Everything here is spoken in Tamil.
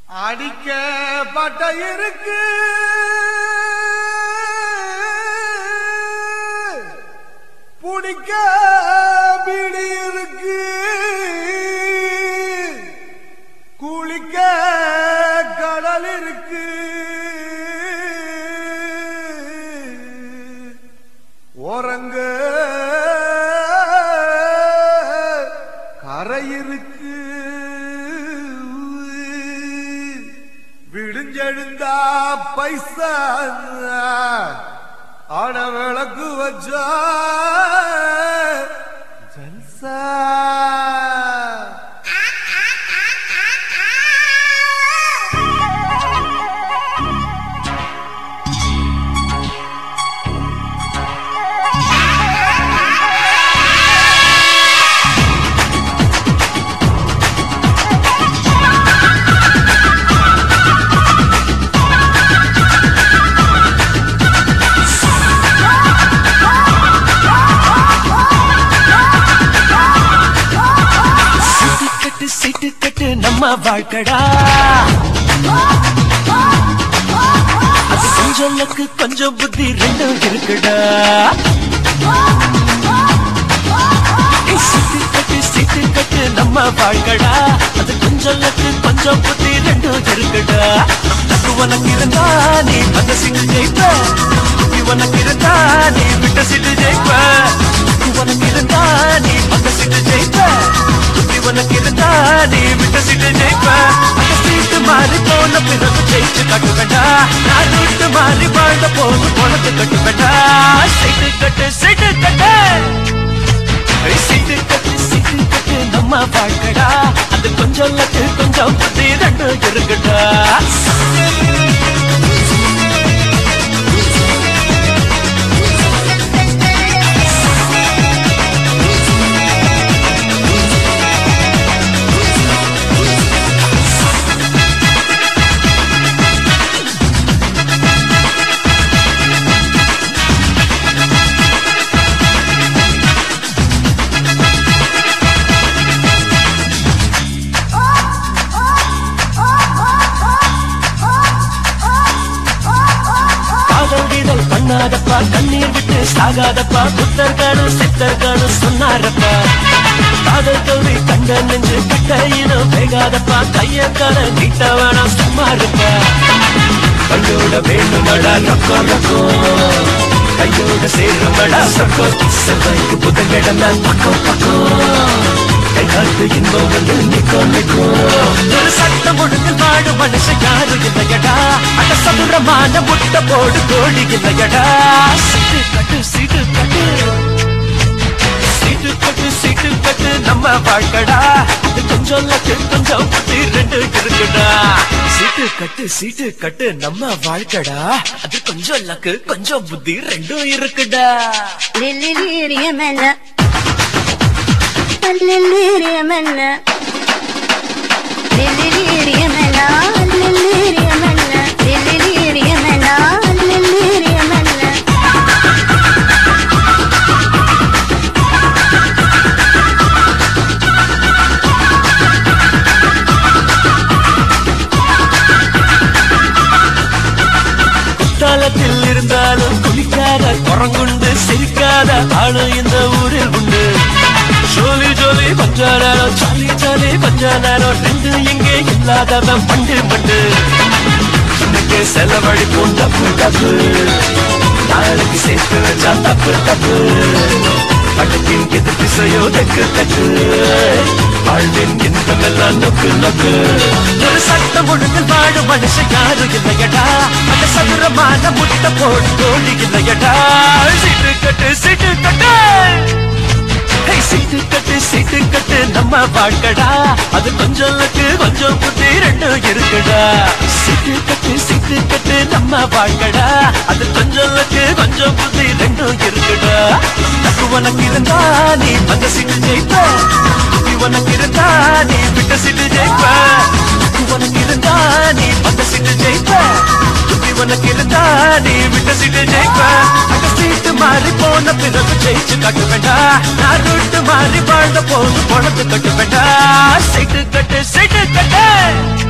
அடிக்க பட்ட இருக்கு புடிக்க பிடி இருக்கு குளிக்க கடல் இருக்கு ஓரங்க கரை இருக்கு விடுஞ்செழுந்தா பைசா ஆட விளக்கு வச்சா ஜல்சா சிட்டு கட்டு சிட்டு கட்டு நம்ம வாழ்க்கடா அது கொஞ்சம் லக்கு கொஞ்சம் புத்தி ரெண்டும் இருக்குடா ஏய், சிட்டு கட்டு சிட்டு கட்டு நம்ம வாழ்க்கடா அது கொஞ்சம் லக்கு கொஞ்சம் புத்தி ரெண்டும் இருக்குடா லக்கு உனக்கு இருந்தா நீ அந்த சிட்டு ஜெயிப்ப புத்தி உனக்கு இருந்தா நீ விட்ட சிட்டு ஜெயிப்ப லக்கு உனக்கு இருந்தா நீ அந்த சிட்டு ஜெயிப்ப புத்தி உனக்கு இருந்தா நீ விட்ட சிட்டு ஜெயிப்ப அந்த சீட்டு மாறி போன பிறகு ஜெயிச்சு கட்டு வேண்டா நான் விட்டு மாறி வாழ்ந்த போது பொழத்து கட்டு வேண்டா சீட்டு கட்டு சீட்டு கட்டு சீட்டு கட்டு சீட்டு கட்டு நம்ம வாழ்க்கடா அது கொஞ்சம் லக்கு கொஞ்சம் புத்தி ரெண்டு இருக்குடா காதல் பண்ணாதப்பா கண்ணீர் விட்டு சாகாதப்பா புத்தர்களும் சித்தர்களும் சொன்னாரப்பா காதல் கல்வி கண்ட நெஞ்சு கட்டையிலும் வேகாதப்பா கைய கால நீட்ட வேணாம் சும்மா இருப்பா கண்ணோட வேணுமடா ரொக்கோ ரொக்கோ கையோட சேருமடா சொக்கோ செவ்வாய்க்கு புதன்கிழமை பக்கம் பக்கம் கைகாட்டு இன்பம் வந்து நிக்கோ நிக்கோ ஒரு சட்டம் ஒழுங்கு வாடு மனுஷன் யாரு இல்லையடா அட சதுரமான முட்டை போடு கோழி இல்லையடா சீட்டு கட்டு சீட்டு கட்டு சீட்டு கட்டு சீட்டு கட்டு நம்ம வாழ்க்கடா அது கொஞ்சம் லக்கு கொஞ்சம் புத்தி ரெண்டு இருக்குடா சீட்டு கட்டு சீட்டு கட்டு நம்ம வாழ்க்கடா அது கொஞ்சம் லக்கு கொஞ்சம் புத்தி ரெண்டும் இருக்குடா لليريمنا لليريمنا لليريمنا لليريمنا لليريمنا لليريمنا குத்தாலத்தில் இருந்தாலும் குளிக்காத குரங்குண்டு சிரிக்காத ஆளு இந்த ஊரில் உண்டு ஜோலி ஜோலி கொஞ்ச நேரம் ஜாலி ஜாலி கொஞ்ச நேரம் ரெண்டு எங்கே இல்லாதவன் பண்டு பண்டு இன்னைக்கு செலவழிப்போம் தப்பு தப்பு நாளைக்கு சேர்த்து வச்சா தப்பு தப்பு படத்தின் எது திசையோ தக்கு தக்கு வாழ்வின் இன்பமெல்லாம் நொக்கு நொக்கு ஒரு சட்டம் ஒழுங்கில் வாழும் மனுஷன் யாரும் இல்லையடா அந்த சதுரமான முட்டை போடு தோழி இல்லையடா சீட்டு கட்டு சீட்டு கட்டு ஹே, சீட்டு கட்டு சீட்டு கட்டு நம்ம வாழ்க்கடா அது கொஞ்சம் லக்கு கொஞ்சம் புத்தி ரெண்டும் இருக்குடா சீட்டு கட்டு சீட்டு கட்டு நம்ம வாழ்க்கடா அது கொஞ்சம் லக்கு கொஞ்சம் புத்தி ரெண்டும் இருக்குடா லக்கு உனக்கு இருந்தா நீ அந்த சீட்டு ஜெயிப்ப புத்தி உனக்கு இருந்தா நீ விட்ட சீட்டு ஜெயிப்ப லக்கு உனக்கு இருந்தா நீ அந்த சீட்டு ஜெயிப்ப புத்தி உனக்கு இருந்தா நீ விட்ட சீட்டு ஜெயிப்ப அந்த சீட்டு மாறி போன பிறகு ஜெயிச்சு காட்ட வேண்டா நான் ரூட்டு மாறி வாழ்ந்த போது பணத்து கட்ட வேண்டா சீட்டு கட்டு சீட்டு கட்டு